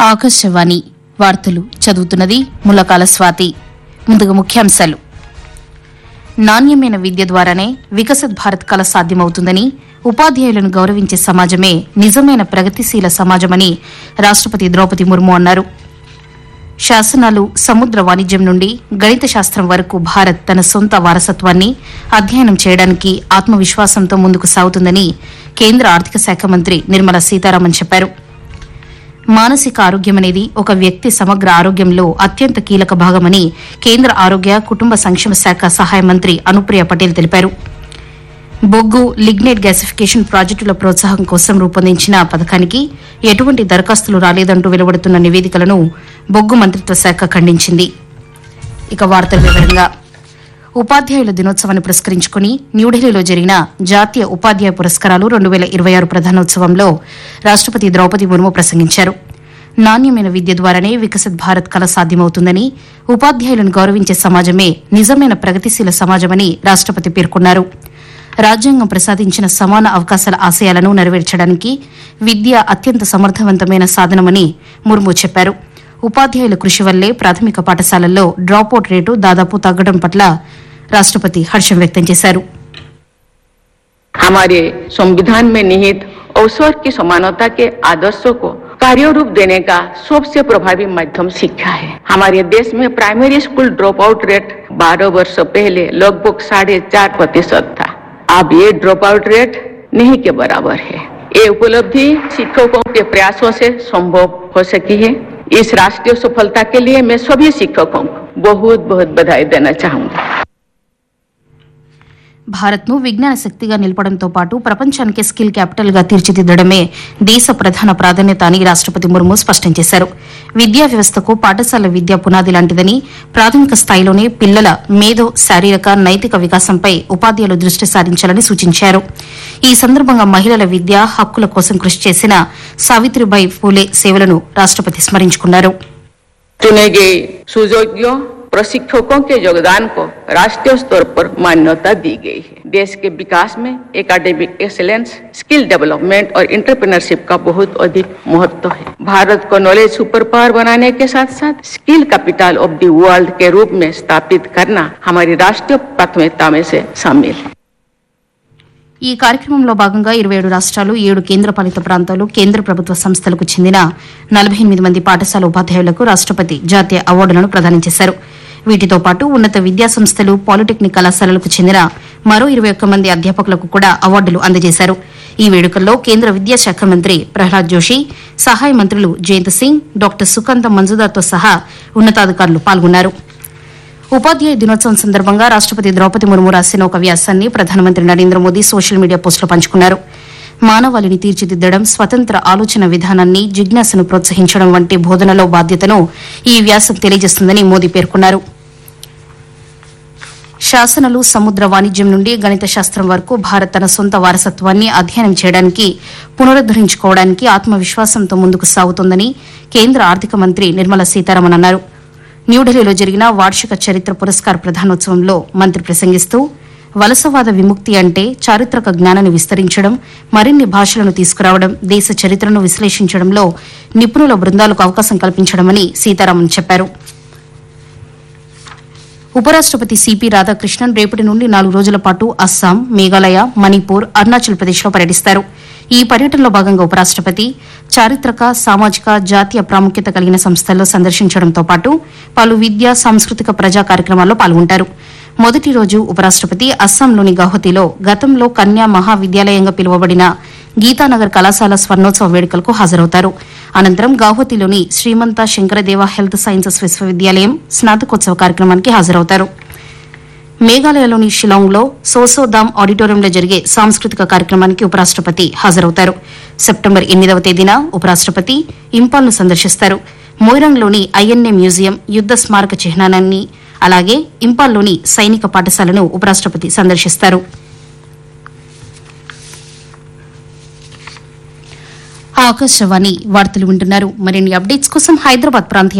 ఆకాశవాణి వార్తలు చదువుతున్నది ములకాల స్వాతి ముందుగా ముఖ్యాంశాలు నాణ్యమైన విద్య ద్వారానే వికసిత్ భారత్ కల సాధ్యమవుతుందని ఉపాధ్యాయులను గౌరవించే సమాజమే నిజమైన ప్రగతిశీల సమాజమని రాష్టపతి ద్రౌపది ముర్ము అన్నారు శాసనాలు సముద్ర వాణిజ్యం నుండి గణిత శాస్త్రం వరకు భారత్ తన సొంత వారసత్వాన్ని అధ్యయనం చేయడానికి ఆత్మవిశ్వాసంతో ముందుకు సాగుతుందని కేంద్ర ఆర్థిక శాఖ మంత్రి నిర్మలా సీతారామన్ చెప్పారు మానసిక ఆరోగ్యం అనేది ఒక వ్యక్తి సమగ్ర ఆరోగ్యంలో అత్యంత కీలక భాగమని కేంద్ర ఆరోగ్య కుటుంబ సంక్షేమ శాఖ సహాయ మంత్రి అనుప్రియ పటేల్ తెలిపారు బొగ్గు లిగ్నైట్ గ్యాసిఫికేషన్ ప్రాజెక్టుల ప్రోత్సాహం కోసం రూపొందించిన పథకానికి ఎటువంటి దరఖాస్తులు రాలేదంటూ వెలువడుతున్న నివేదికలను బొగ్గు మంత్రిత్వ శాఖ ఖండించింది ఇక వార్తల వివరంగా ఉపాధ్యాయుల దినోత్సవాన్ని పురస్కరించుకుని న్యూఢిల్లీలో జరిగిన జాతీయ ఉపాధ్యాయ పురస్కారాలు రెండు వేల ఇరవై ఆరు ప్రధానోత్సవంలో రాష్టపతి ద్రౌపది ముర్ము ప్రసంగించారు నాణ్యమైన విద్య ద్వారానే వికసిత్ భారత్ కల సాధ్యమవుతుందని ఉపాధ్యాయులను గౌరవించే సమాజమే నిజమైన ప్రగతిశీల సమాజమని రాష్టపతి పేర్కొన్నారు రాజ్యాంగం ప్రసాదించిన సమాన అవకాశాల ఆశయాలను నెరవేర్చడానికి విద్య అత్యంత సమర్థవంతమైన సాధనమని ముర్ము చెప్పారు ఉపాధ్యాయుల కృషి వల్లే ప్రాథమిక పాఠశాలల్లో డ్రాపౌట్ రేటు దాదాపు తగ్గడం పట్ల రాష్టపతి హర్షం వ్యక్తం చేశారు हमारे संविधान में निहित अवसर की समानता के आदर्शों को कार्य रूप देने का सबसे प्रभावी माध्यम शिक्षा है हमारे देश में primary school drop out rate 12 वर्ष पहले लगभग साढ़े चार प्रतिशत था अब ये ड्रॉप आउट रेट नहीं के बराबर है ये उपलब्धि शिक्षकों के प्रयासों से संभव हो सकी है इस राष्ट्रीय सफलता के लिए मैं सभी शिक्षकों को बहुत बहुत बधाई देना चाहूंगा భారత్ను విజ్ఞాన శక్తిగా నిలపడంతో పాటు ప్రపంచానికి స్కిల్ క్యాపిటల్ గా తీర్చిదిద్దడమే దేశ ప్రధాన ప్రాధాన్యత అని రాష్టపతి ముర్ము స్పష్టం చేశారు విద్యా వ్యవస్థకు పాఠశాల విద్య పునాది లాంటిదని ప్రాథమిక స్థాయిలోనే పిల్లల మేధో శారీరక నైతిక వికాసంపై ఉపాధ్యాయులు దృష్టి సారించాలని సూచించారు ఈ సందర్భంగా మహిళల విద్య హక్కుల కోసం కృషి చేసిన సావిత్రిబాయి ఫూలే సేవలను రాష్టపతి స్మరించుకున్నారు चुने गए सुयोग्यों प्रशिक्षकों के योगदान को राष्ट्रीय स्तर पर मान्यता दी गई है देश के विकास में एकेडमिक एक्सेलेंस स्किल डेवलपमेंट और इंटरप्रेन्योरशिप का बहुत अधिक महत्व है भारत को नॉलेज सुपर पावर बनाने के साथ साथ skill capital of the world के रूप में स्थापित करना हमारी राष्ट्रीय प्राथमिकता में से शामिल है ఈ కార్యక్రమంలో భాగంగా ఇరవై ఏడు రాష్ట్రాలు ఏడు కేంద్రపాలిత ప్రాంతాలు కేంద్ర ప్రభుత్వ సంస్థలకు చెందిన నలభై ఎనిమిది మంది పాఠశాల ఉపాధ్యాయులకు రాష్టపతి జాతీయ అవార్డులను ప్రదానం చేశారు వీటితో పాటు ఉన్నత విద్యా సంస్థలు పాలిటెక్నిక్ కళాశాలలకు చెందిన మరో ఇరవై ఒక్క మంది అధ్యాపకులకు కూడా అవార్డులు అందజేశారు ఈ వేడుకల్లో కేంద్ర విద్యాశాఖ మంత్రి ప్రహ్లాద్ జోషి సహాయ మంత్రులు జయంత్ సింగ్ డాక్టర్ సుకాంత మంజుదార్తో సహా ఉన్నతాధికారులు పాల్గొన్నారు ఉపాధ్యాయ దినోత్సవం సందర్భంగా రాష్టపతి ద్రౌపది ముర్ము రాసిన ఒక వ్యాసాన్ని ప్రధానమంత్రి నరేంద్ర మోదీ సోషల్ మీడియా పోస్టులో పంచుకున్నారు మానవాళిని తీర్చిదిద్దడం స్వతంత్ర ఆలోచన విధానాన్ని జిజ్ఞాసను ప్రోత్సహించడం వంటి బోధనలో బాధ్యతను ఈ వ్యాసం తెలియజేస్తుందని మోదీ పేర్కొన్నారు శాసనాలు సముద్ర వాణిజ్యం నుండి గణిత శాస్త్రం వరకు భారత్ తన సొంత వారసత్వాన్ని అధ్యయనం చేయడానికి పునరుద్దరించుకోవడానికి ఆత్మవిశ్వాసంతో ముందుకు సాగుతోందని కేంద్ర ఆర్థిక మంత్రి నిర్మలా సీతారామన్ అన్నారు న్యూఢిల్లీలో జరిగిన వార్షిక చరిత్ర పురస్కార్ ప్రధానోత్సవంలో మంత్రి ప్రసంగిస్తూ వలసవాద విముక్తి అంటే చారిత్రక జ్ఞానాన్ని విస్తరించడం మరిన్ని భాషలను తీసుకురావడం దేశ చరిత్రను విశ్లేషించడంలో నిపుణుల బృందాలకు అవకాశం కల్పించడమని సీతారామన్ చెప్పారు ఉపరాష్టపతి సిపి రాధాకృష్ణన్ రేపటి నుండి నాలుగు రోజుల పాటు అస్సాం మేఘాలయ మణిపూర్ అరుణాచల్ ప్రదేశ్లో పర్యటిస్తారు ఈ పర్యటనలో భాగంగా ఉపరాష్టపతి చారిత్రక సామాజిక జాతీయ ప్రాముఖ్యత కలిగిన సంస్థల్లో సందర్శించడంతో పాటు పలు విద్యా సాంస్కృతిక ప్రజా కార్యక్రమాల్లో పాల్గొంటారు మొదటి రోజు ఉపరాష్టపతి అస్సాంలోని గౌహతిలో గతంలో కన్యా మహావిద్యాలయంగా పిలువబడిన గీతానగర్ కళాశాల స్వర్ణోత్సవ వేడుకలకు హాజరవుతారు అనంతరం గౌహతిలోని శ్రీమంత శంకరదేవ హెల్త్ సైన్సెస్ విశ్వవిద్యాలయం స్నాతకోత్సవ కార్యక్రమానికి హాజరవుతారు మేఘాలయలోని షిలాంగ్లో సోసోదామ్ ఆడిటోరియంలో జరిగే సాంస్కృతిక కార్యక్రమానికి ఉపరాష్టపతి హాజరవుతారు సెప్టెంబర్ ఎనిమిదవ తేదీన ఉపరాష్టపతి ఇంపాల్ను సందర్శిస్తారు మోయిరంగ్లోని ఐఎన్ఏ మ్యూజియం యుద్ద స్మారక చిహ్నాన్ని అలాగే ఇంపాల్లోని సైనిక పాఠశాలను ఉపరాష్టపతి సందర్శిస్తారు ఆకాశవాణి వార్తలు వింటున్నారు మరిన్ని అప్డేట్స్ కోసం హైదరాబాద్ ప్రాంతీయ